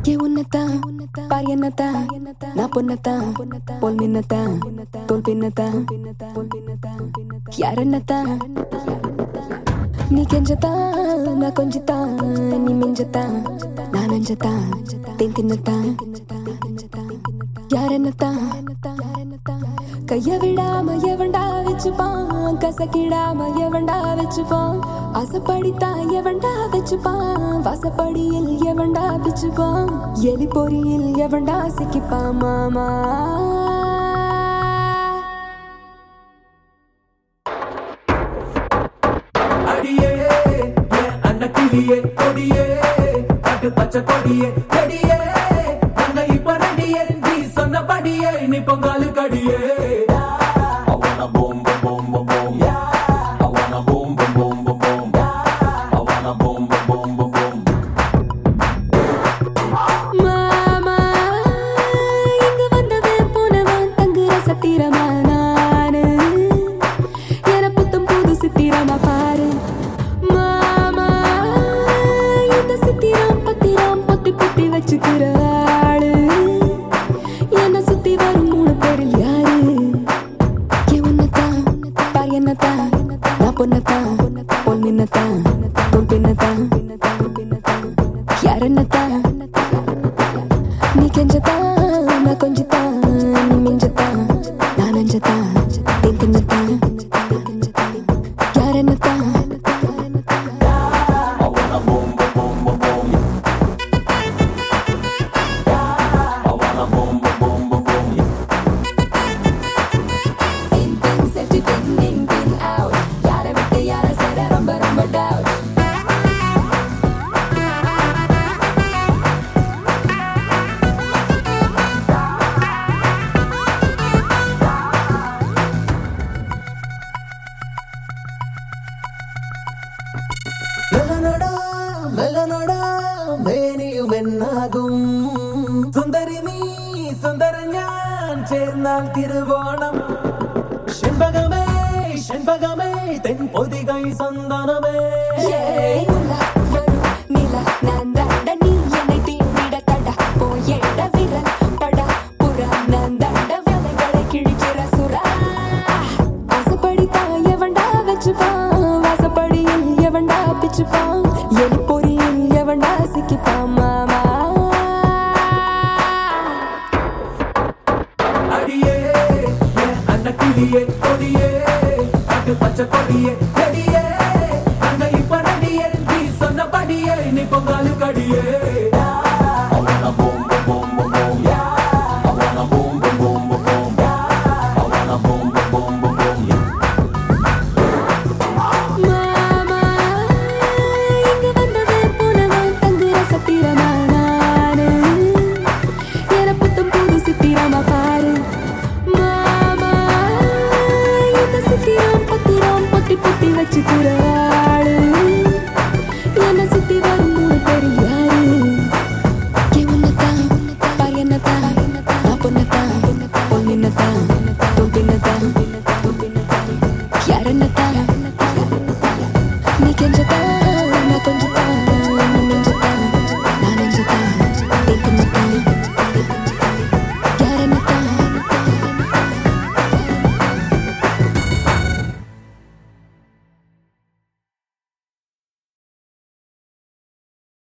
ஏ உன்னத்தான் பார் என்னத்தான் நான் பொன்னத்தான் போல் மின்னத்தான் தோல் பின்னத்தான் யார் என்னத்தான் நீ கெஞ்சத்தான் நான் கொஞ்சத்தான் நீ மிஞ்சத்தான் நான் அஞ்சத்தான் தென் தின்னத்தான் யார் என்னத்தான் கைய விடாம எவன்டா வச்சுப்பான் கசக்கிடாம எவன்டா வச்சுப்பான் ஆசப்படித்தான் எவன்டா வச்சுப்பான் வாசப்படியில் எவன்டா பிச்சுப்பான் எலி பொறியில் எவன்டா சிக்கிப்பான் மாமா அடியே என் அன்னக்கிளியே கொடியே காட்டு பச்சை கொடியே கொடியே நாங்க இப்ப ரெடியே நீ சொன்னபடியே நீ பொங்காலு கடியே I wanna boom boom boom boom boom I wanna boom boom boom boom boom I wanna boom boom boom boom boom மாமா இங்கு வந்தவன் போனவன் தங்குற சத்திரமா நானு என புத்தம் புது சித்திரமா பாரு மாமா இந்த சித்திரம் பத்திரம் பொத்தி பொத்தி வச்சுக்கிற ஆளு என்ன சுத்தி வரும் மூணு பேரில் யாரு ஏ உன்னத்தான் பார் என்னத்தான் நான் பொன்னத்தான் போல் மின்னத்தான் தோல் பின்னத்தான் யார் என்னத்தான் நீ கெஞ்சத்தான் நான் கொஞ்சத்தான் நீ மிஞ்சத்தான் நான் அஞ்சத்தான் தென் தின்னத்தான் யார் என்னத்தான் I wanna boom boom boom boom boom I wanna boom boom boom boom boom In, in, safety pin, in, pin, out. யாரை விட்டு யாரை சேர ரொம்ப ரொம்ப doubt. മെല്ലനടാ മെല്ലനടാ മേനിയും എന്നാകും സുന്ദരി നീ സുന്ദര ഞാൻ ചേർന്നാൽ തിരുവോണം செண்பகமே செண்பகமே தென் பொதிகை சந்தனமே ஏய், உலா, வரு, நிலா, நான் தாண்டா, நீ என்னை தீண்டிட தடா. போயேட விரல், படா, புறா, நான் தாண்டா, வலைகளை கிழிக்கிற சுறா. ஆசைப்படித்தான் எவன்டா வச்சுப்பான், வாசப்படியில் எவன்டா பிச்சுப்பான், எலி பொறியில் எவன்டா சிக்கிப்பான் மாமா அடியே என் அன்னக்கிளியே கொடியே காட்டு பச்சை கொடியே கொடியே அங்க இப்ப நடியே நீ சொன்னபடியே நீ பொங்காலு கடியே